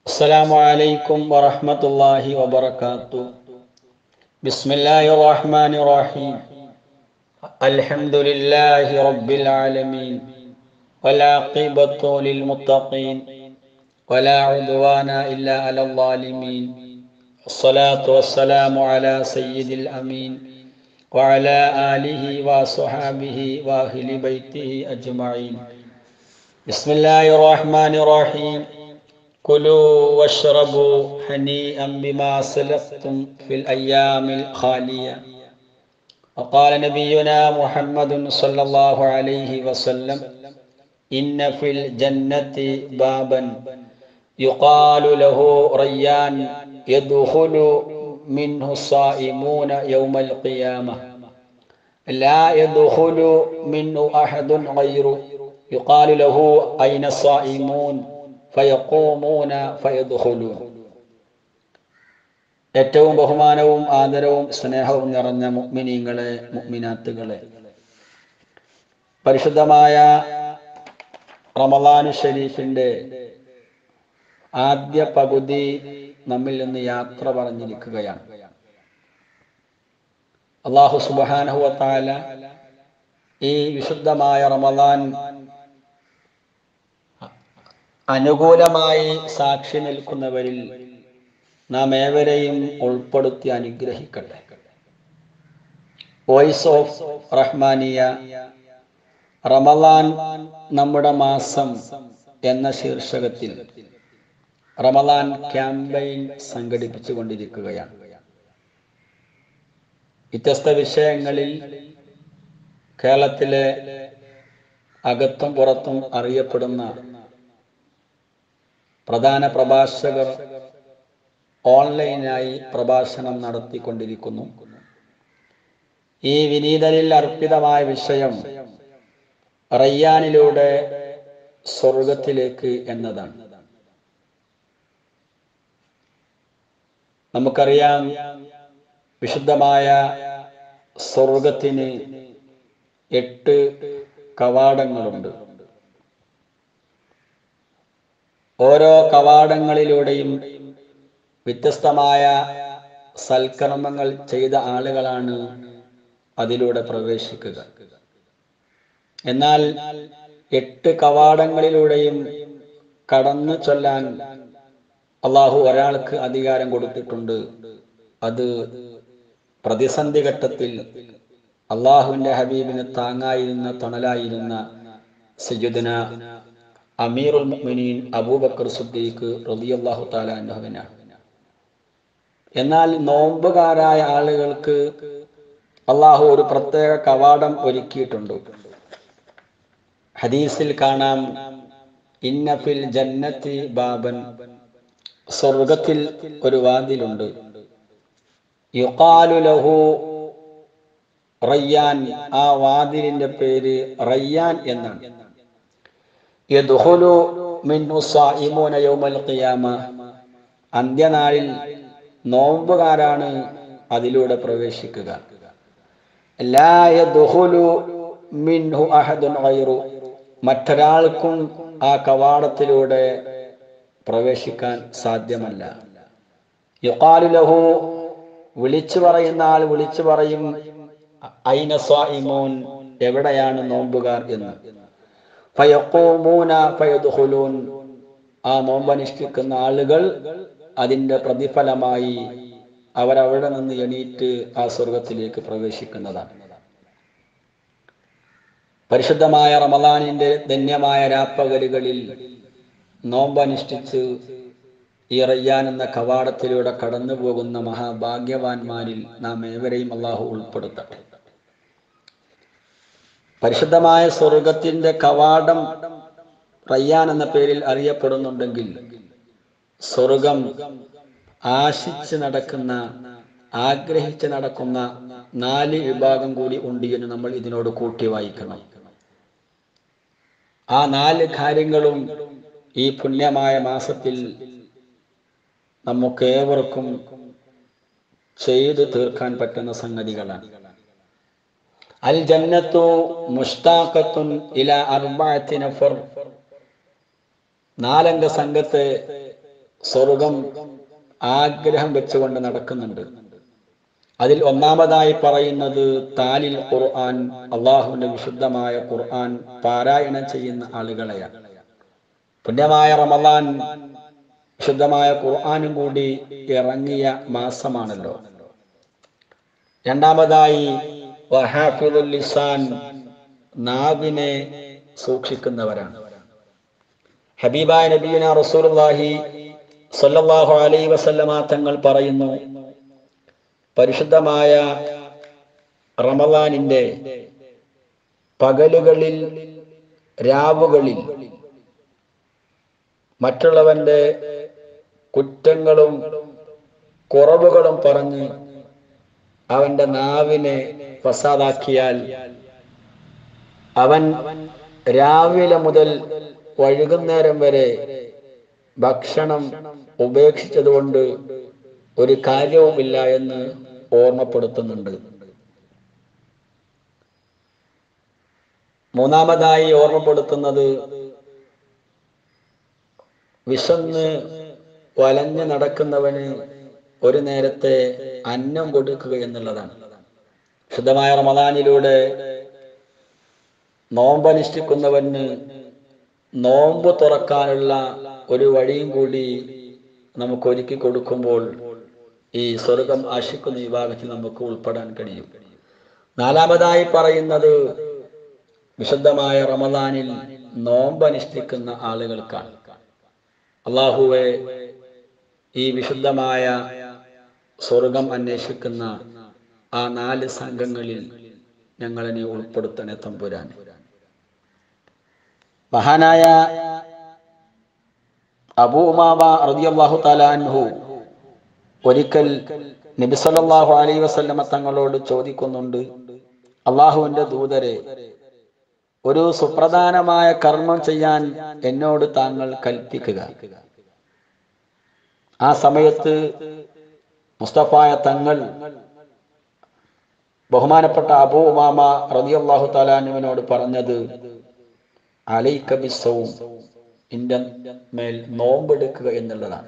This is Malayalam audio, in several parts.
السلام عليكم ورحمة الله وبركاته بسم الله الرحمن الرحيم الحمد لله رب العالمين والعاقبة للمتقين ولا عدوان إلا على الظالمين الصلاة والسلام على سيد الأمين وعلى آله وصحابه وأهل بيته أجمعين بسم الله الرحمن الرحيم كلوا واشربوا هنيئا بما سلفتم في الأيام الخالية وقال نبينا محمد صلى الله عليه وسلم إن في الجنة بابا يقال له ريان يدخل منه الصائمون يوم القيامة لا يدخل منه أحد غيره يقال له أين الصائمون ഫയഖൂമൂന ഫയദ്ഖുലൂൻ ഏറ്റവും ബഹുമാനവും ആദരവും സ്നേഹവും നിറഞ്ഞ മുഅ്മിനീങ്ങളെ മുഅ്മിനാത്തുകളെ പരിശുദ്ധമായ റമദാനു ഷരീഫിന്റെ ആദ്യ പകുതി നമ്മിൽ നിന്ന് യാത്ര പറഞ്ഞിരിക്കുകയാണ് അള്ളാഹു സുബാനഹുവത്താല ഈ വിശുദ്ധമായ റമദാൻ അനുകൂലമായി സാക്ഷി നിൽക്കുന്നവരിൽ നാം ഏവരെയും ഉൾപ്പെടുത്തി അനുഗ്രഹിക്കട്ടെ വോയിസ് ഓഫ് റഹ്മാനിയ റമലാൻ നമ്മുടെ മാസം എന്ന ശീർഷകത്തിൽ റമലാൻ ക്യാമ്പയിൻ സംഘടിപ്പിച്ചു കൊണ്ടിരിക്കുകയാണ് വ്യത്യസ്ത വിഷയങ്ങളിൽ കേരളത്തിലെ അകത്തും പുറത്തും അറിയപ്പെടുന്ന പ്രധാന പ്രഭാഷകർ ഓൺലൈനായി പ്രഭാഷണം നടത്തിക്കൊണ്ടിരിക്കുന്നു ഈ വിനീതനിൽ അർപ്പിതമായ വിഷയം റയ്യാനിലൂടെ സ്വർഗത്തിലേക്ക് എന്നതാണ് നമുക്കറിയാം വിശുദ്ധമായ സ്വർഗത്തിന് എട്ട് കവാടങ്ങളുണ്ട് ഓരോ കവാടങ്ങളിലൂടെയും വ്യത്യസ്തമായ സൽക്കർമ്മങ്ങൾ ചെയ്ത ആളുകളാണ് അതിലൂടെ പ്രവേശിക്കുക എന്നാൽ എട്ട് കവാടങ്ങളിലൂടെയും കടന്നു ചൊല്ലാൻ അള്ളാഹു ഒരാൾക്ക് അധികാരം കൊടുത്തിട്ടുണ്ട് അത് പ്രതിസന്ധി ഘട്ടത്തിൽ അള്ളാഹുവിന്റെ ഹബീബിന് താങ്ങായിരുന്ന തണലായിരുന്ന സജുദന അമീറുൽ മുഅ്മിനീൻ അബൂബക്കർ സുദ്ദീഖ് റളിയല്ലാഹു തആല അൻഹുവിനാണ് എന്നാൽ നോമ്പുകാരായ ആളുകൾക്ക് അള്ളാഹു ഒരു പ്രത്യേക കവാടം ഒരുക്കിയിട്ടുണ്ട് ഹദീസിൽ കാണാം ഇന്നഫിൽ ജന്നത്തി ബാബൻ സ്വർഗത്തിൽ ഒരു വാതിലുണ്ട് യുഖാലു ലഹു റയ്യാൻ ആ വാതിലിന്റെ പേര് റയ്യാൻ എന്നാണ് യദ്ഖുലു മിൻഹു സായിമൂന യൗമൽ ഖിയാമ അന്ത്യനാളിൽ നോമ്പുകാരാണ് അതിലൂടെ പ്രവേശിക്കുക ലാ യദ്ഖുലു മിൻഹു അഹദുൻ ഗൈറു മറ്റൊരാൾക്കും ആ കവാടത്തിലൂടെ പ്രവേശിക്കാൻ സാധ്യമല്ല യുഖാലു ലഹു വിളിച്ചു പറയുന്ന ആൾ വിളിച്ചു പറയും ഐന സ്വായിമൂൻ എവിടെയാണ് നോമ്പുകാർ എന്ന് ഫയഖൂമൂന ഫയദ്ഖുലൂൻ ആ നോമ്പനുഷ്ഠിക്കുന്ന ആളുകൾ അതിന്റെ പ്രതിഫലമായി അവരവിടെ നിന്ന് എണീറ്റ് ആ സ്വർഗത്തിലേക്ക് പ്രവേശിക്കുന്നതാണ് പരിശുദ്ധമായ റമദാനിന്റെ ധന്യമായ രാപ്പകലുകളിൽ നോമ്പനുഷ്ഠിച്ച് ഈ റയ്യാൻ എന്ന കവാടത്തിലൂടെ കടന്നു പോകുന്ന മഹാഭാഗ്യവാന്മാരിൽ നാം ഏവരെയും അള്ളാഹു ഉൾപ്പെടുത്തട്ടെ പരിശുദ്ധമായ സ്വർഗത്തിന്റെ കവാടം റയ്യാൻ എന്ന പേരിൽ അറിയപ്പെടുന്നുണ്ടെങ്കിൽ സ്വർഗം ആശിച്ച് നടക്കുന്ന ആഗ്രഹിച്ച് നടക്കുന്ന നാല് വിഭാഗം കൂടി ഉണ്ട് എന്ന് നമ്മൾ ഇതിനോട് കൂട്ടി വായിക്കണം ആ നാല് കാര്യങ്ങളും ഈ പുണ്യമായ മാസത്തിൽ നമുക്കേവർക്കും ചെയ്തു തീർക്കാൻ പറ്റുന്ന സംഗതികളാണ് അൽ ജന്നത്തു മുഷ്താഖത്തുൻ ഇല അർബഅത്തി നഫർ നാലംഗ സംഘത്തെ സ്വർഗം ആഗ്രഹം വെച്ചുകൊണ്ട് നടക്കുന്നുണ്ട് അതിൽ ഒന്നാമതായി പറയുന്നത് താലിൽ ഖുർആൻ അള്ളാഹുവിന്റെ വിശുദ്ധമായ ഖുർആൻ പാരായണം ചെയ്യുന്ന ആളുകളെയാണ് പുണ്യമായ റമദാൻ വിശുദ്ധമായ ഖുർആാനും കൂടി ഇറങ്ങിയ മാസമാണല്ലോ രണ്ടാമതായി വഹാഫിദുൽ ലിസാൻ നാവിനെ സൂക്ഷിക്കുന്നവരാണ് ഹബീബായ നബീന റസൂലുള്ളാഹി സ്വല്ലല്ലാഹു അലൈഹി വസല്ലമ തങ്ങൾ പറയുന്നു പരിശുദ്ധമായ റമദാനിന്റെ പകലുകളിൽ രാവുകളിൽ മറ്റുള്ളവന്റെ കുറ്റങ്ങളും കുറവുകളും പറഞ്ഞ് അവന്റെ നാവിനെ ഫസാദാക്കിയാൽ അവൻ രാവിലെ മുതൽ വൈകുന്നേരം വരെ ഭക്ഷണം ഉപേക്ഷിച്ചതുകൊണ്ട് ഒരു കാര്യവുമില്ല എന്ന് ഓർമ്മപ്പെടുത്തുന്നുണ്ട് മൂന്നാമതായി ഓർമ്മപ്പെടുത്തുന്നത് വിശന്ന് വലഞ്ഞു നടക്കുന്നവന് ഒരു നേരത്തെ അന്നം കൊടുക്കുക എന്നുള്ളതാണ് ശുദ്ധമായ റമദാനിലൂടെ നോമ്പനുഷ്ഠിക്കുന്നവന് നോമ്പ് തുറക്കാനുള്ള ഒരു വഴിയും കൂടി നമുക്ക് ഒരുക്കി കൊടുക്കുമ്പോൾ ഈ സ്വർഗം ആശിക്കുന്ന വിഭാഗത്തിൽ നമുക്ക് ഉൾപ്പെടാൻ കഴിയും നാലാമതായി പറയുന്നത് വിശുദ്ധമായ റമദാനിൽ നോമ്പനുഷ്ഠിക്കുന്ന ആളുകൾക്കാണ് അള്ളാഹുവെ ഈ വിശുദ്ധമായ സ്വർഗം അന്വേഷിക്കുന്ന ആ നാല് സംഘങ്ങളിൽ ഞങ്ങളെ നീ ഉൾപ്പെടുത്തണേ തമ്പുരാൻ മഹാനായ അബൂ ഉമാമ റളിയല്ലാഹു തആല അൻഹു ഒരിക്കൽ നബി സല്ലല്ലാഹു അലൈഹി വസല്ലമ തങ്ങളോട് ചോദിക്കുന്നുണ്ട് അള്ളാഹുവിന്റെ ദൂതരെ ഒരു സുപ്രധാനമായ കർമ്മം ചെയ്യാൻ എന്നോട് താങ്കൾ കൽപ്പിക്കുക ആ സമയത്ത് മുസ്തഫായ തങ്ങൾ ബഹുമാനപ്പെട്ട അബൂ ഉമാമ റളിയല്ലാഹു തആലാനുവിനോട് പറഞ്ഞത് അലൈക ബിസ്സൗം ഇന്റെ മേൽ നോമ്പെടുക്കുക എന്നുള്ളതാണ്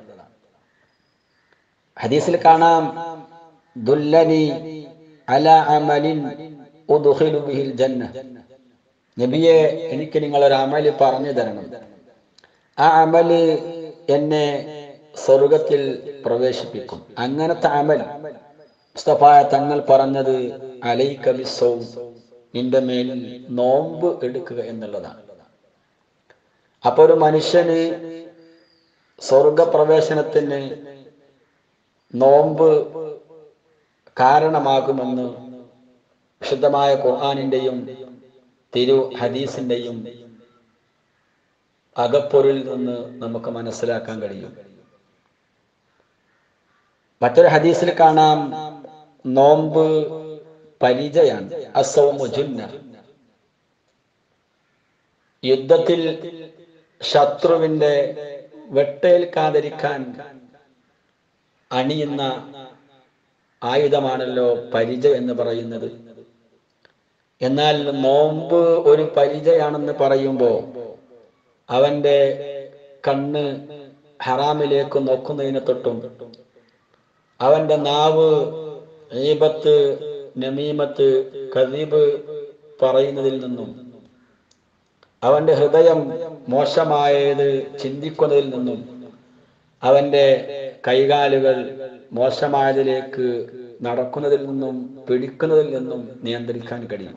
ഹദീസിൽ കാണാം ദുല്ലനി അല അമലിൻ ഉദ്ഖിലു ബിഹിൽ ജന്ന നബിയെ എനിക്ക് നിങ്ങൾ ഒരു അമല് പറഞ്ഞു തരണം ആ അമല് എന്നെ സ്വർഗത്തിൽ പ്രവേശിപ്പിക്കും അങ്ങനത്തെ അമൽ മുസ്തഫായ തങ്ങൾ പറഞ്ഞത് അലൈക ബിസ്സൗം നിന്റെ മേൽ നോമ്പ് എടുക്കുക എന്നുള്ളതാണ് അപ്പൊ ഒരു മനുഷ്യന് സ്വർഗപ്രവേശനത്തിന് നോമ്പ് കാരണമാകുമെന്ന് വിശുദ്ധമായ ഖുർആാനിന്റെയും തിരു ഹദീസിന്റെയും അകപ്പൊരിൽ നിന്ന് നമുക്ക് മനസ്സിലാക്കാൻ കഴിയും മറ്റൊരു ഹദീസിൽ കാണാം നോമ്പ് പരിചയാണ് അസൗമു ജുന്ന യുദ്ധത്തിൽ ശത്രുവിന്റെ വെട്ടേൽക്കാതിരിക്കാൻ അണിയുന്ന ആയുധമാണല്ലോ പരിച എന്ന് പറയുന്നത് എന്നാൽ നോമ്പ് ഒരു പരിചയാണെന്ന് പറയുമ്പോൾ അവന്റെ കണ്ണ് ഹറാമിലേക്ക് നോക്കുന്നതിനെ തൊട്ടും അവന്റെ നാവ് ഈബത്ത് നമീമത്ത് കദീബ് പറയുന്നതിൽ നിന്നും അവന്റെ ഹൃദയം മോശമായത് ചിന്തിക്കുന്നതിൽ നിന്നും അവന്റെ കൈകാലുകൾ മോശമായതിലേക്ക് നടക്കുന്നതിൽ നിന്നും പിടിക്കുന്നതിൽ നിന്നും നിയന്ത്രിക്കാൻ കഴിയും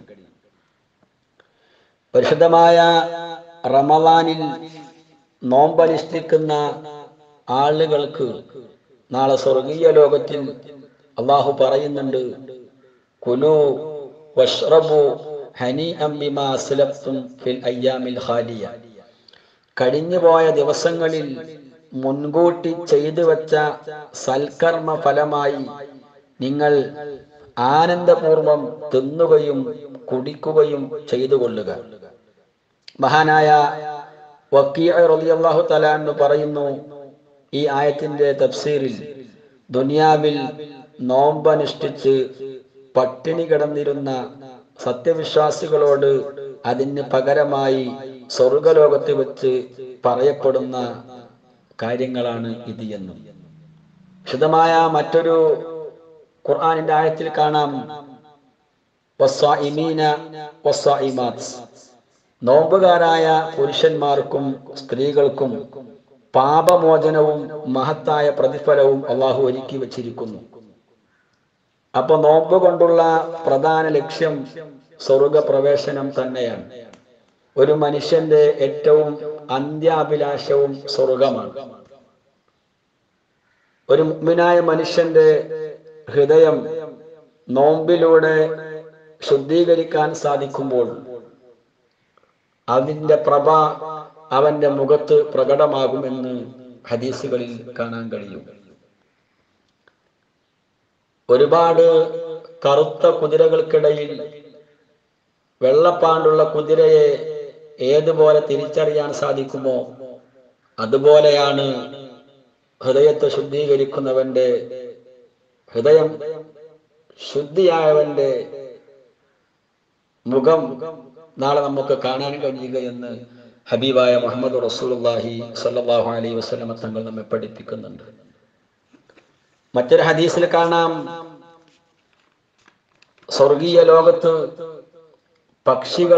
പരിശുദ്ധമായ റമദാനിൽ നോമ്പനുഷ്ഠിക്കുന്ന ആളുകൾക്ക് നാളെ സ്വർഗീയ ലോകത്തിൽ അള്ളാഹു പറയുന്നുണ്ട് കുലു വഷ്റബു ഹനി അംബിമാ അസ്ലഫ്തും ഫിൽ അയ്യാമിൽ ഖാലിയ കഴിഞ്ഞുപോയ ദിവസങ്ങളിൽ മുൻകൂട്ടി ചെയ്തു വെച്ച സൽക്കർമ്മ ഫലമായി നിങ്ങൾ ആനന്ദപൂർവം തിന്നുകയും കുടിക്കുകയും ചെയ്തു കൊള്ളുക മഹാനായ വക്കീഅള്ളാഹു തലാന്ന് പറയുന്നു ഈ ആയത്തിന്റെ തഫ്സീറിൽ ദുനിയാവിൽ നോമ്പനുഷ്ഠിച്ച് പട്ടിണി കിടന്നിരുന്ന സത്യവിശ്വാസികളോട് അതിന് പകരമായി സ്വർഗലോകത്ത് വെച്ച് പറയപ്പെടുന്ന കാര്യങ്ങളാണ് ഇത് എന്നും വിശദമായ മറ്റൊരു ഖുർആനിന്റെ ആയത്തിൽ കാണാം വസ്സാഇമീന വസ്സാഇമാത്ത്. നോമ്പുകാരായ പുരുഷന്മാർക്കും സ്ത്രീകൾക്കും പാപമോചനവും മഹത്തായ പ്രതിഫലവും അള്ളാഹു ഒരുക്കി വച്ചിരിക്കുന്നു അപ്പൊ നോമ്പ് കൊണ്ടുള്ള പ്രധാന ലക്ഷ്യം സ്വർഗപ്രവേശനം തന്നെയാണ് ഒരു മനുഷ്യന്റെ ഏറ്റവും അന്ത്യാഭിലാഷവും സ്വർഗമാണ് ഒരു മുഗ്മിനായ മനുഷ്യന്റെ ഹൃദയം നോമ്പിലൂടെ ശുദ്ധീകരിക്കാൻ സാധിക്കുമ്പോൾ അതിന്റെ പ്രഭ അവന്റെ മുഖത്ത് പ്രകടമാകുമെന്ന് ഹദീസുകളിൽ കാണാൻ കഴിയും ഒരുപാട് കറുത്ത കുതിരകൾക്കിടയിൽ വെള്ളപ്പാണ്ടുള്ള കുതിരയെ ഏതുപോലെ തിരിച്ചറിയാൻ സാധിക്കുമോ അതുപോലെയാണ് ഹൃദയത്തെ ശുദ്ധീകരിക്കുന്നവന്റെ ഹൃദയം ശുദ്ധിയായവന്റെ മുഖം നാളെ നമുക്ക് കാണാൻ കഴിയുക എന്ന് ഹബീബായ മുഹമ്മദ് റസൂലുള്ളാഹി സ്വല്ലല്ലാഹു അലൈഹി വസല്ലമ തങ്ങൾ നമ്മെ പഠിപ്പിക്കുന്നുണ്ട് മറ്റൊരു ഹദീസിൽ കാണാം സ്വർഗീയ ലോകത്ത് പക്ഷികൾ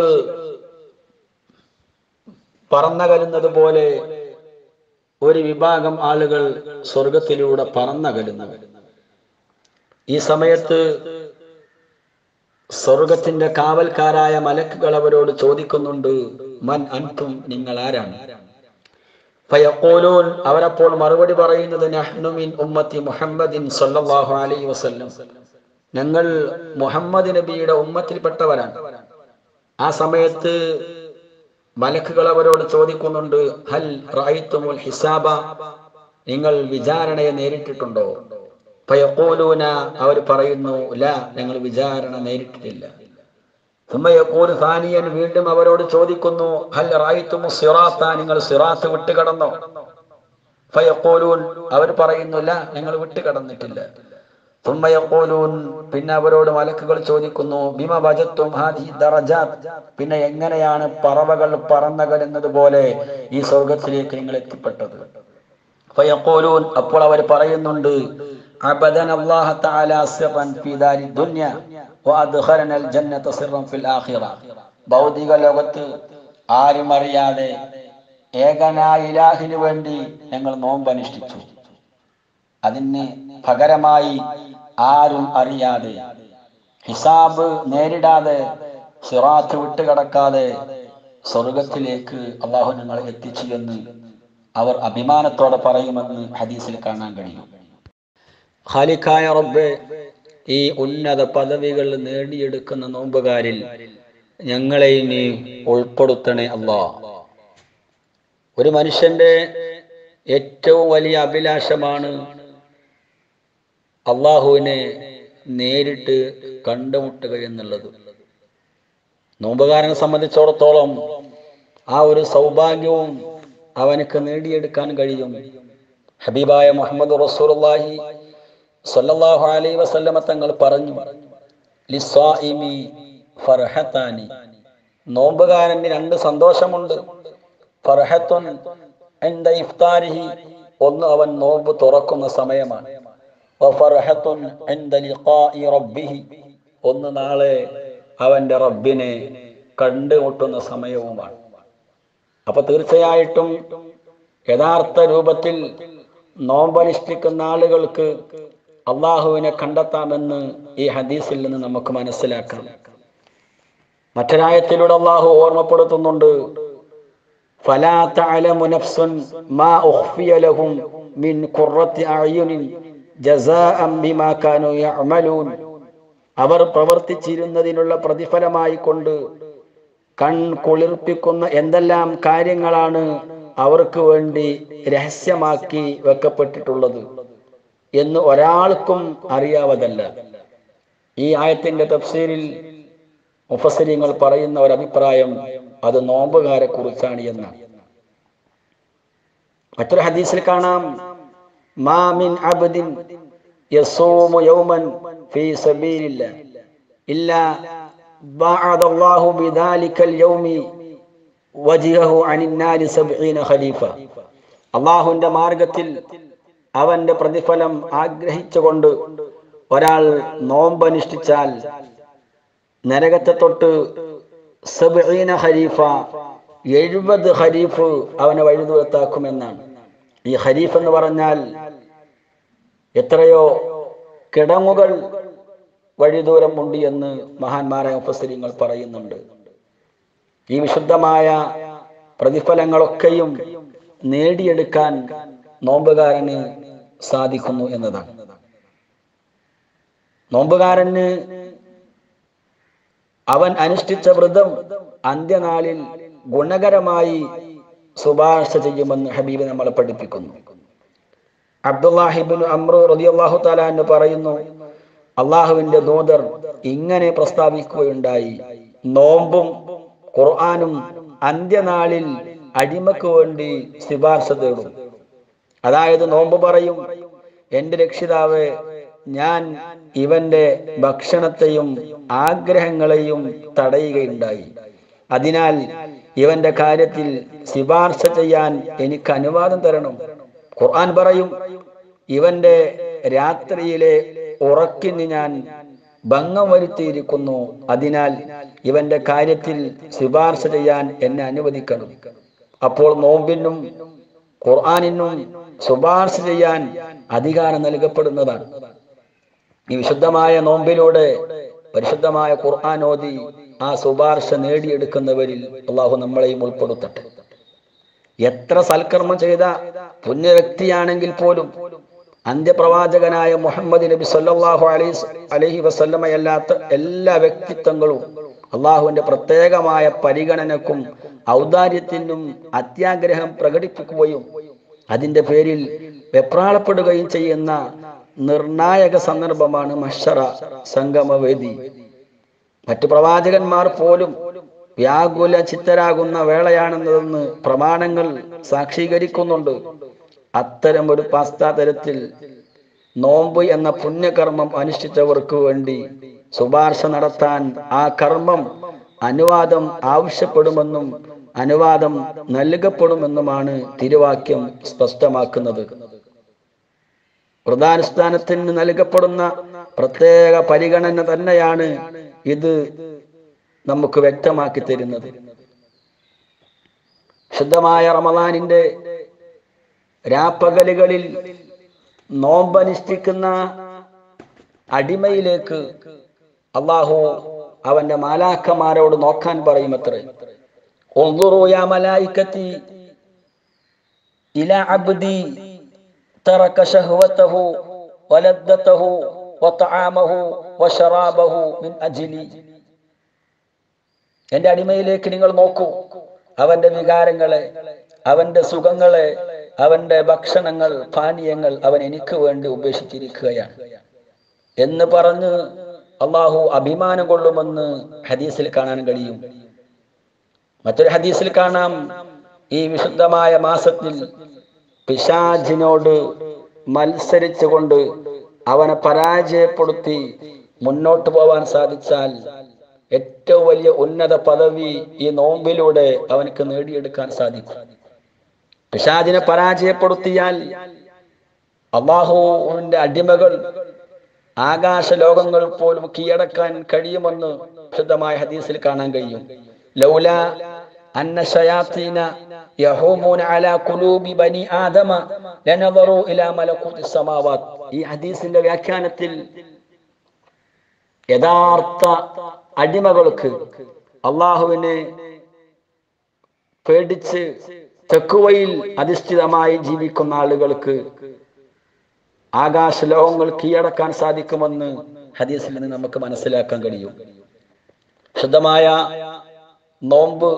പറന്നകലുന്നത് പോലെ ഒരു വിഭാഗം ആളുകൾ സ്വർഗത്തിലൂടെ പറന്നകലുന്നു ഈ സമയത്ത് സ്വർഗത്തിന്റെ കാവൽക്കാരായ മലക്കുകൾ അവരോട് ചോദിക്കുന്നുണ്ട് മൻ അൻതും നിങ്ങൾ ആരാണ് ഫയഖൂലൂൻ അവരപ്പോൾ മറുപടി പറയുന്നത് നഹ്നു മിൻ ഉമ്മത്തി മുഹമ്മദിൻ സല്ലല്ലാഹു അലൈഹി വസല്ലം ഞങ്ങൾ മുഹമ്മദ് നബിയുടെ ഉമ്മത്തിൽപ്പെട്ടവരാണ് ആ സമയത്ത് മലക്കുകൾ അവരോട് ചോദിക്കുന്നുണ്ട് ഹൽ റഅയ്തുമുൽ ഹിസാബ നിങ്ങൾ വിചാരണയെ നേരിട്ടിട്ടുണ്ടോ ഫയഖൂലൂന അവർ പറയുന്നു ല ഞങ്ങൾ വിചാരണ നേരിട്ടിട്ടില്ല സുമ്മയക്കൂർ സാനിയൻ വീണ്ടും അവരോട് ചോദിക്കുന്നു ഹൽ റായിത്തുമു സിറാത്ത നിങ്ങൾ സിറാത്ത് വിട്ട് കടന്നോ ഫയഖൂലൂൻ അവർ പറയുന്നില്ല ഞങ്ങൾ വിട്ട് കടന്നിട്ടില്ല സുമ്മയഖൂലൂൻ പിന്നെ അവരോട് മലക്കുകൾ ചോദിക്കുന്നു ബിമ വജത്തും ഹാദി ദറജാത്ത് പിന്നെ എങ്ങനെയാണ് പറവകൾ പറന്നകലുന്നത് പോലെ ഈ സ്വർഗത്തിലേക്ക് നിങ്ങൾ എത്തിപ്പെട്ടത് ഫയഖൂലൂൻ അപ്പോൾ അവർ പറയുന്നുണ്ട് അബദന അല്ലാഹ തആല സിറൻ ഫീ ദാരി ദുനിയ വഅദ്ഖലന അൽ ജന്നത സിറൻ ഫിൽ ആഖിറ ഭൗതിക ലോകത്ത് ആരും അറിയാതെ ഏകനായ ഇലാഹിന് വേണ്ടി ഞങ്ങൾ നോമ്പ് അനുഷ്ഠിച്ചു അതിന് പകരമായി ആരും അറിയാതെ ഹിസാബ് നേരിടാതെ സിറാത്ത് വിട്ടുകടക്കാതെ സ്വർഗത്തിലേക്ക് അള്ളാഹു ഞങ്ങളെ എത്തിച്ചു എന്ന് അവർ അഭിമാനത്തോടെ പറയുമെന്ന് ഹദീസിൽ കാണാൻ കഴിയും ഖാലിഖായ റബ്ബെ ഈ ഉന്നത പദവികൾ നേടിയെടുക്കുന്ന നോമ്പുകാരിൽ ഞങ്ങളെ ഇനി ഉൾപ്പെടുത്തണേ അല്ലാ ഒരു മനുഷ്യന്റെ ഏറ്റവും വലിയ അഭിലാഷമാണ് അള്ളാഹുവിനെ നേരിട്ട് കണ്ടുമുട്ടുക എന്നുള്ളത് നോമ്പുകാരനെ സംബന്ധിച്ചിടത്തോളം ആ ഒരു സൗഭാഗ്യവും അവനക്ക് നേടിയെടുക്കാൻ കഴിയും ഹബീബായ മുഹമ്മദ് റസൂലുള്ളാഹി സ്വല്ലല്ലാഹു അലൈഹി വസല്ലമ തങ്ങൾ പറഞ്ഞു ലിസ്വാഇമി ഫർഹത്താനി നോമ്പുകാരന് രണ്ട് സന്തോഷമുണ്ട് ഫർഹത്തുൻ ഇൻദ ഇഫ്താരിഹി ഒന്ന് അവൻ നോമ്പ് തുറക്കുന്ന സമയമാണ് വഫർഹത്തുൻ ഇൻദ ലിഖാഇ റബ്ബിഹി ഒന്ന് നാളെ അവന്റെ റബ്ബിനെ കണ്ടുമുട്ടുന്ന സമയവുമാണ് അപ്പൊ തീർച്ചയായിട്ടും യഥാർത്ഥ രൂപത്തിൽ നോമ്പനുഷ്ഠിക്കുന്ന ആളുകൾക്ക് അള്ളാഹുവിനെ കണ്ടെത്താമെന്ന് ഈ ഹദീസിൽ നിന്ന് നമുക്ക് മനസ്സിലാക്കാം മറ്റൊരായത്തിലൂടെ അള്ളാഹു ഓർമ്മപ്പെടുത്തുന്നുണ്ട് فلا تعلم نفس ما أخفي لهم من قرة أعين جزاء بما كانوا يعملون അവർ പ്രവർത്തിച്ചിരുന്നതിനുള്ള പ്രതിഫലമായി കൊണ്ട് കൺ കുളിർപ്പിക്കുന്ന എന്തെല്ലാം കാര്യങ്ങളാണ് അവർക്ക് വേണ്ടി രഹസ്യമാക്കി വെക്കപ്പെട്ടിട്ടുള്ളത് എന്ന് ഒരാൾക്കും അറിയാവതല്ല ഈ ആയത്തിന്റെ തഫ്സീരിൽ മുഫസരിങ്ങൾ പറയുന്ന ഒരു അഭിപ്രായം അത് നോമ്പുകാരെ കുറിച്ചാണ് എന്നാണ് മറ്റൊരു ഹദീസിൽ കാണാം മാമിൻ അബ്ദിൻ യസൂമു യൗമൻ ഫീ സബീലില്ലാ ഇല്ലാ بعد الله بذلك اليوم وجهه عن النار سبعين خليفة അള്ളാഹുവിന്റെ മാർഗത്തിൽ അവന്റെ പ്രതിഫലം ആഗ്രഹിച്ചുകൊണ്ട് ഒരാൾ നോമ്പനുഷ്ഠിച്ചാൽ നരകത്തെ തൊട്ട് സബീന ഹരീഫ എഴുപത് ഹരീഫ് അവനെ വഴിദൂരത്താക്കുമെന്നാണ് ഈ ഹരീഫ് എന്ന് പറഞ്ഞാൽ എത്രയോ കിടങ്ങുകൾ വഴിദൂരം ഉണ്ട് എന്ന് മഹാന്മാരായ മുഫസ്സിരിങ്ങൾ പറയുന്നുണ്ട് ഈ വിശുദ്ധമായ പ്രതിഫലങ്ങളൊക്കെയും നേടിയെടുക്കാൻ നോമ്പുകാരന് സാധിക്കുന്നു എന്നതാണ് നോമ്പുകാരന് അവൻ അനുഷ്ഠിച്ച വ്രതം അന്ത്യനാളിൽ ഗുണകരമായി ശുപാർശ ചെയ്യുമെന്ന് ഹബീബ് നമ്മളെ പഠിപ്പിക്കുന്നു അബ്ദുല്ലാഹിബിൻ അമ്രു റളിയല്ലാഹു തആല എന്ന് പറയുന്നു അള്ളാഹുവിന്റെ ദൂതർ ഇങ്ങനെ പ്രസ്താവിക്കുകയുണ്ടായി നോമ്പും ഖുർആനും അന്ത്യനാളിൽ അടിമക്ക് വേണ്ടി ശുപാർശ തേടും അതായത് നോമ്പ് പറയും എന്റെ രക്ഷിതാവ് ഞാൻ ഇവന്റെ ഭക്ഷണത്തെയും ആഗ്രഹങ്ങളെയും തടയുകയുണ്ടായി അതിനാൽ ഇവന്റെ കാര്യത്തിൽ ശുപാർശ ചെയ്യാൻ എനിക്ക് അനുവാദം തരണം ഖുർആൻ പറയും ഇവന്റെ രാത്രിയിലെ ഉറക്കിന് ഞാൻ ഭംഗം വരുത്തിയിരിക്കുന്നു അതിനാൽ ഇവന്റെ കാര്യത്തിൽ ശുപാർശ ചെയ്യാൻ എന്നെ അനുവദിക്കണം അപ്പോൾ നോമ്പിനും ഖുർആാനിനും ശുപാർശ ചെയ്യാൻ അധികാരം നൽകപ്പെടുന്നതാണ് ഈ വിശുദ്ധമായ നോമ്പിലൂടെ പരിശുദ്ധമായ ഖുർആൻ ഓതി ആ ശുപാർശ നേടിയെടുക്കുന്നവരിൽ അള്ളാഹു നമ്മളെയും ഉൾപ്പെടുത്തട്ടെ എത്ര സൽക്കർമ്മം ചെയ്ത പുണ്യ വ്യക്തിയാണെങ്കിൽ പോലും അന്ത്യപ്രവാചകനായ മുഹമ്മദ് നബി സല്ലല്ലാഹു അലൈഹി അലൈഹി വസല്ലമയല്ലാത്ത എല്ലാ വ്യക്തിത്വങ്ങളും അള്ളാഹുവിന്റെ പ്രത്യേകമായ പരിഗണനക്കും ഔദാര്യത്തിനും അത്യാഗ്രഹം പ്രകടിപ്പിക്കുകയും അതിന്റെ പേരിൽ വെപ്രാളപ്പെടുകയും ചെയ്യുന്ന നിർണായക സന്ദർഭമാണ് മഷറ സംഗമവേദി മറ്റു പ്രവാചകന്മാർ പോലും വ്യാകുല ചിത്തരാകുന്ന വേളയാണെന്നതെന്ന് പ്രമാണങ്ങൾ സാക്ഷീകരിക്കുന്നുണ്ട് അത്തരം ഒരു പശ്ചാത്തലത്തിൽ നോമ്പ് എന്ന പുണ്യകർമ്മം അനുഷ്ഠിച്ചവർക്ക് വേണ്ടി ശുപാർശ നടത്താൻ ആ കർമ്മം അനുവാദം ആവശ്യപ്പെടുമെന്നും അനുവാദം നൽകപ്പെടുമെന്നുമാണ് തിരുവാക്യം സ്പഷ്ടമാക്കുന്നത് വ്രതാനുഷ്ഠാനത്തിന് നൽകപ്പെടുന്ന പ്രത്യേക പരിഗണന തന്നെയാണ് ഇത് നമുക്ക് വ്യക്തമാക്കി തരുന്നത് ശുദ്ധമായ റമദാനിന്റെ രാപ്പകലുകളിൽ നോമ്പനുഷ്ഠിക്കുന്ന അടിമയിലേക്ക് അള്ളാഹു അവന്റെ മാലാക്കന്മാരോട് നോക്കാൻ പറയും അത്രേ انظروا يا ملائكتي إلى عبدي ترك شهوته ولذته وطعامه وشرابه من أجلي എന്റെ അടിമയിലേക്ക് നിങ്ങൾ നോക്കൂ അവന്റെ വികാരങ്ങളെ അവന്റെ സുഖങ്ങളെ അവന്റെ ഭക്ഷണങ്ങൾ പാനീയങ്ങൾ അവൻ എനിക്ക് വേണ്ടി ഉപേക്ഷിച്ചിരിക്കുകയാണ് എന്ന് പറഞ്ഞ് അള്ളാഹു അഭിമാനം കൊള്ളുമെന്ന് ഹദീസിൽ കാണാൻ കഴിയും മറ്റൊരു ഹദീസിൽ കാണാം ഈ വിശുദ്ധമായ മാസത്തിൽ പിശാജിനോട് മത്സരിച്ചുകൊണ്ട് അവനെ പരാജയപ്പെടുത്തി മുന്നോട്ട് പോവാൻ സാധിച്ചാൽ ഏറ്റവും വലിയ ഉന്നത പദവി ഈ നോമ്പിലൂടെ അവനക്ക് നേടിയെടുക്കാൻ സാധിക്കും പിശാജിനെ പരാജയപ്പെടുത്തിയാൽ അള്ളാഹുവിന്റെ അടിമകൾ ആകാശ ലോകങ്ങൾ പോലും കീഴടക്കാൻ കഴിയുമെന്ന് ശുദ്ധമായ ഹദീസിൽ കാണാൻ കഴിയും ലൗല അന്ന ശയാത്തീന യഹൂമൂന അലാ ഖുലൂബി ബനി ആദമ ലനദറു ഇലാ മലകൂതി സമാവാത്ത് ഈ ഹദീസിന്റെ വ്യാഖ്യാനത്തിൽ യഥാർത്ഥ അടിമകൾക്ക് അള്ളാഹുവിനെ പേടിച്ച് തെക്കുവയിൽ അധിഷ്ഠിതമായി ജീവിക്കുന്ന ആളുകൾക്ക് ആകാശ ലോകങ്ങൾ കീഴടക്കാൻ സാധിക്കുമെന്ന് ഹദീസിൽ നിന്ന് നമുക്ക് മനസ്സിലാക്കാൻ കഴിയും ശുദ്ധമായ നോമ്പ്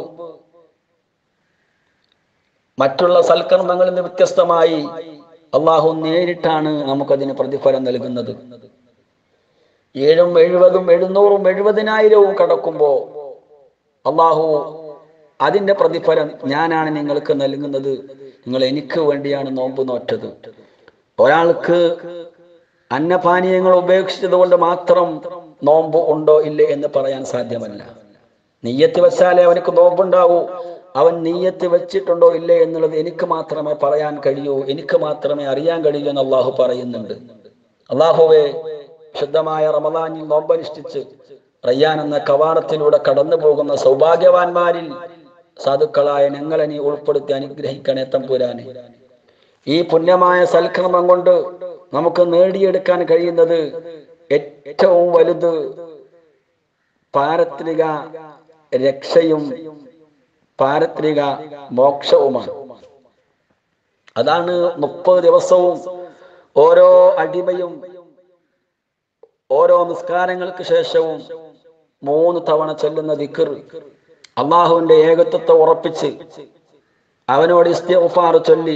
മറ്റുള്ള സൽക്കർമ്മങ്ങളിൽ നിന്ന് വ്യത്യസ്തമായി അള്ളാഹു നേരിട്ടാണ് നമുക്കതിന് പ്രതിഫലം നൽകുന്നത് ഏഴും എഴുപതും എഴുന്നൂറും എഴുപതിനായിരവും കടക്കുമ്പോ അള്ളാഹു അതിന്റെ പ്രതിഫലം ഞാനാണ് നിങ്ങൾക്ക് നൽകുന്നത് നിങ്ങൾ എനിക്ക് വേണ്ടിയാണ് നോമ്പ് നോറ്റത് ഒരാൾക്ക് അന്നപാനീയങ്ങൾ ഉപേക്ഷിച്ചത് കൊണ്ട് മാത്രം നോമ്പ് ഉണ്ടോ ഇല്ലേ എന്ന് പറയാൻ സാധ്യമല്ല നെയ്യത്ത് വെച്ചാലേ അവനക്ക് നോമ്പുണ്ടാവൂ അവൻ നീയത്ത് വെച്ചിട്ടുണ്ടോ ഇല്ലേ എന്നുള്ളത് എനിക്ക് മാത്രമേ പറയാൻ കഴിയൂ എനിക്ക് മാത്രമേ അറിയാൻ കഴിയൂ എന്ന് അള്ളാഹു പറയുന്നുണ്ട് അള്ളാഹുവെ ശുദ്ധമായ റമദാനിൽ നോമ്പനുഷ്ഠിച്ച് റയ്യാൻ എന്ന കവാടത്തിലൂടെ കടന്നു പോകുന്ന സൗഭാഗ്യവാന്മാരിൽ സാധുക്കളായ ഞങ്ങളെ നീ ഉൾപ്പെടുത്തി അനുഗ്രഹിക്കണേ തമ്പുരാനെ ഈ പുണ്യമായ സൽക്രമം കൊണ്ട് നമുക്ക് നേടിയെടുക്കാൻ കഴിയുന്നത് ഏറ്റവും വലുത് പാരത്രിക രക്ഷയും പാരത്രിക മോക്ഷവുമാണ് അതാണ് മുപ്പത് ദിവസവും ഓരോ അടിമയും ഓരോ നിസ്കാരങ്ങൾക്ക് ശേഷവും മൂന്ന് തവണ ചെല്ലുന്ന ദിക്കർ അള്ളാഹുവിന്റെ ഏകത്വത്തെ ഉറപ്പിച്ച് അവനോട് ഇസ്തിഫാർ ചൊല്ലി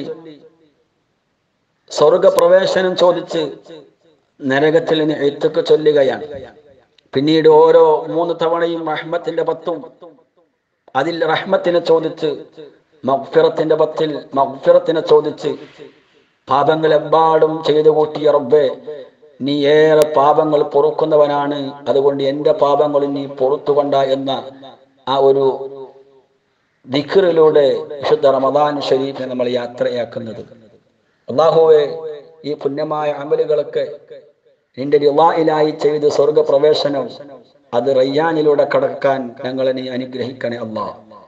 സ്വർഗ പ്രവേശനം ചോദിച്ച് നരകത്തിൽ നിന്ന് എഴുത്തൊക്കെ ചൊല്ലുകയാണ് പിന്നീട് ഓരോ മൂന്ന് തവണയും റഹ്മത്തിന്റെ പത്തും അതിൽ റഹ്മത്തിനെ ചോദിച്ച് മഗ്ഫിറത്തിന്റെ പത്തിൽ മഗ്ഫിറത്തിനെ ചോദിച്ച് പാപങ്ങളെമ്പാടും ചെയ്തു കൂട്ടിയ റബ്ബേ നീ ഏറെ പാപങ്ങൾ പൊറുക്കുന്നവനാണ് അതുകൊണ്ട് എന്റെ പാപങ്ങൾ നീ പൊറുത്തുകൊണ്ട എന്ന ആ ഒരു ദിഖറിലൂടെ വിശുദ്ധ റമദാൻ ഷരീഫിനെ നമ്മൾ യാത്രയാക്കുന്നത് അള്ളാഹുവെ ഈ പുണ്യമായ അമലുകളൊക്കെ നിന്റെ റിവായിലായി ചെയ്ത് സ്വർഗപ്രവേശനം അത് റയ്യാനിലൂടെ കടക്കാൻ ഞങ്ങളെ നീ അനുഗ്രഹിക്കണേ അള്ളാ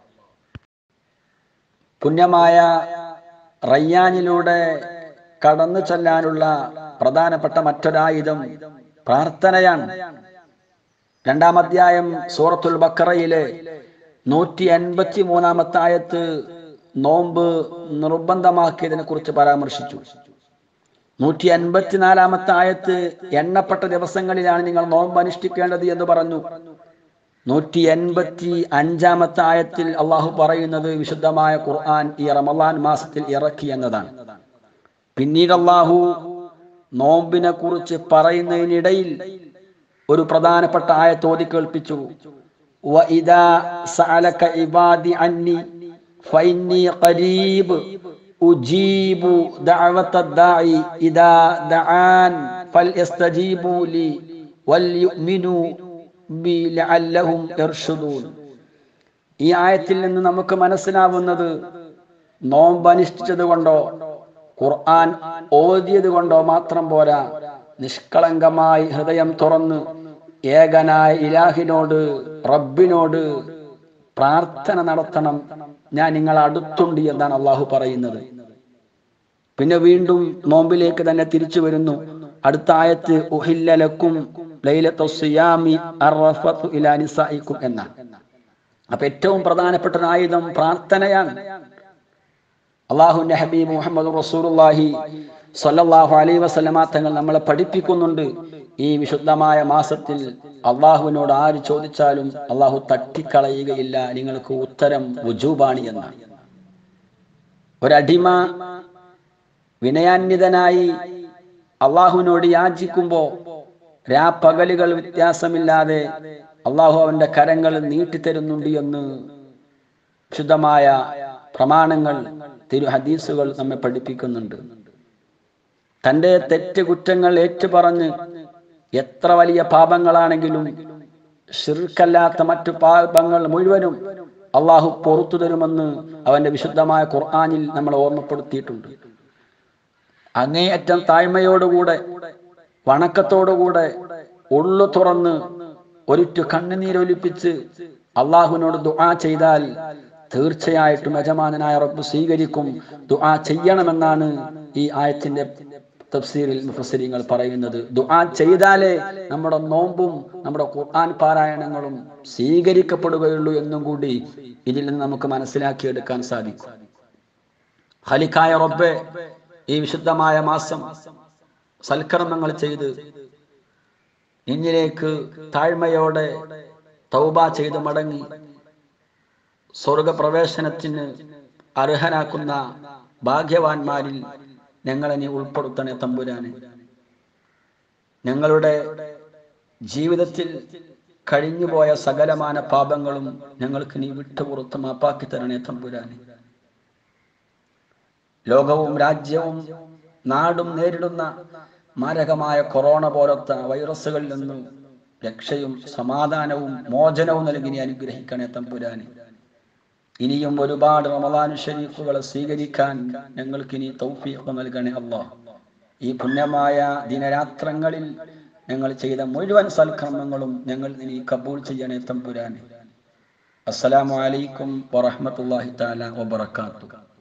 പുണ്യമായ റയ്യാനിലൂടെ കടന്നു ചെല്ലാനുള്ള പ്രധാനപ്പെട്ട മറ്റൊരായുധം പ്രാർത്ഥനയാണ് രണ്ടാം അധ്യായം സൂറത്തുൽ ബക്കറയിലെ നൂറ്റി എൺപത്തി മൂന്നാമത്തെ ആയത്ത് നോമ്പ് നിർബന്ധമാക്കിയതിനെ കുറിച്ച് പരാമർശിച്ചു നൂറ്റി അൻപത്തിനാലാമത്തെ ആയത്ത് എണ്ണപ്പെട്ട ദിവസങ്ങളിലാണ് നിങ്ങൾ നോമ്പ് അനുഷ്ഠിക്കേണ്ടത് എന്ന് പറഞ്ഞു നൂറ്റി എൺപത്തി അഞ്ചാമത്തെ ആയത്തിൽ അള്ളാഹു പറയുന്നത് വിശുദ്ധമായ ഖുർആൻ ഈ റമലാൻ മാസത്തിൽ ഇറക്കി എന്നതാണ് പിന്നീട് അള്ളാഹു നോമ്പിനെ കുറിച്ച് പറയുന്നതിനിടയിൽ ഒരു പ്രധാനപ്പെട്ട ആയത്ത് ഓതി കേൾപ്പിച്ചു وَإِذَا سَأَلَكَ عِبَادِي عَنِّي فَإِنِّي قَرِيبٌ أُجِيبُ دَعْوَةَ الدَّاعِ إِذَا دَعَانِ فَلْيَسْتَجِيبُوا لِي وَلْيُؤْمِنُوا بِي لَعَلَّهُمْ يَرْشُدُونَ ഈ ആയത്തിൽ നിന്ന് നമുക്ക് മനസ്സിലാവുന്നത് നോമ്പ് അനുഷ്ഠിച്ചത് കൊണ്ടോ ഖുർആൻ ഓതിയത് കൊണ്ടോ മാത്രം പോരാ നിഷ്കളങ്കമായി ഹൃദയം തുറന്ന് ഏകനായ ഇലാഹിനോട് റബ്ബിനോട് പ്രാർത്ഥന നടത്തണം ഞാൻ നിങ്ങൾ അടുത്തുണ്ട് എന്നാണ് അള്ളാഹു പറയുന്നത് പിന്നെ വീണ്ടും നോമ്പിലേക്ക് തന്നെ തിരിച്ചു വരുന്നു അടുത്ത ആയത്ത് ഉഹില്ലലക്കും എന്നാണ് അപ്പൊ ഏറ്റവും പ്രധാനപ്പെട്ട ഒരു ആയുധം പ്രാർത്ഥനയാണ് അള്ളാഹുന്റെ ഹബീബ് മുഹമ്മദ് റസൂലുള്ളാഹി സ്വല്ലല്ലാഹു അലൈഹി വസല്ലമ തങ്ങൾ നമ്മളെ പഠിപ്പിക്കുന്നുണ്ട് ഈ വിശുദ്ധമായ മാസത്തിൽ അള്ളാഹുവിനോട് ആര് ചോദിച്ചാലും അള്ളാഹു തട്ടിക്കളയുകയില്ല നിങ്ങൾക്ക് ഉത്തരം വുജൂബാണ് എന്നാണ് ഒരടിമ വിനയാന്വിതനായി അള്ളാഹുവിനോട് യാചിക്കുമ്പോ രാപ്പകലുകൾ വ്യത്യാസമില്ലാതെ അള്ളാഹു അവന്റെ കരങ്ങൾ നീട്ടിത്തരുന്നുണ്ട് എന്ന് ശുദ്ധമായ പ്രമാണങ്ങൾ തിരു ഹദീസുകൾ നമ്മെ പഠിപ്പിക്കുന്നുണ്ട് തന്റെ തെറ്റ് കുറ്റങ്ങൾ ഏറ്റുപറഞ്ഞ് എത്ര വലിയ പാപങ്ങളാണെങ്കിലും ഷിർക്കല്ലാത്ത മറ്റു പാപങ്ങൾ മുഴുവനും അള്ളാഹു പൊറത്തു തരുമെന്ന് അവന്റെ വിശുദ്ധമായ ഖുർആാനിൽ നമ്മൾ ഓർമ്മപ്പെടുത്തിയിട്ടുണ്ട് അങ്ങേയറ്റം താഴ്മയോടുകൂടെ വണക്കത്തോടുകൂടെ ഉള്ളു തുറന്ന് ഒരിറ്റു കണ്ണുനീരൊലിപ്പിച്ച് അള്ളാഹുവിനോട് ദുആ ചെയ്താൽ തീർച്ചയായിട്ടും യജമാനായ റബ്ബ് സ്വീകരിക്കും ദുആ ചെയ്യണമെന്നാണ് ഈ ആയത്തിന്റെ തഫ്സീറിൽ മുഫസ്സിരിങ്ങൾ പറയുന്നത് ദുആ ചെയ്താലേ നമ്മുടെ നോമ്പും നമ്മുടെ ഖുർആൻ പാരായണങ്ങളും സ്വീകരിക്കപ്പെടുകയുള്ളൂ എന്നും കൂടി ഇതിൽ നിന്ന് നമുക്ക് മനസ്സിലാക്കിയെടുക്കാൻ സാധിക്കും ഹലിക്കായ റബ്ബെ ഈ വിശുദ്ധമായ മാസം സൽക്കർമ്മങ്ങൾ ചെയ്ത് നിന്നിലേക്ക് താഴ്മയോടെ തൗബ ചെയ്ത് മടങ്ങി സ്വർഗപ്രവേശനത്തിന് അർഹനാക്കുന്ന ഭാഗ്യവാന്മാരിൽ ഞങ്ങളെ നീ ഉൾപ്പെടുത്തണേ തമ്പുരാനെ ഞങ്ങളുടെ ജീവിതത്തിൽ കഴിഞ്ഞുപോയ സകലമാന പാപങ്ങളും ഞങ്ങൾക്ക് നീ വിട്ടുപുറത്ത് മാപ്പാക്കി തരണേ തമ്പുരാനെ ലോകവും രാജ്യവും നാടും നേരിടുന്ന മാരകമായ കൊറോണ പോലത്തെ വൈറസുകളിൽ നിന്നും രക്ഷയും സമാധാനവും മോചനവും നൽകി നീ അനുഗ്രഹിക്കണേ തമ്പുരാനെ ഇനിയും ഒരുപാട് റമദാൻ ഷരീഫുകളെ സ്വീകരിക്കാൻ ഞങ്ങൾക്ക് ഇനി തൗഫീഖ് നൽകണേ അല്ലാഹ് ഈ പുണ്യമായ ദിനരാത്രങ്ങളിൽ ഞങ്ങൾ ചെയ്ത മുഴുവൻ സൽക്കർമ്മങ്ങളും ഞങ്ങൾ ഇനി കബൂൾ ചെയ്യണേ തമ്പുരാനെ അസ്സലാമു അലൈക്കും വറഹ്മത്തുള്ളാഹി തആല വബറകാതുഹു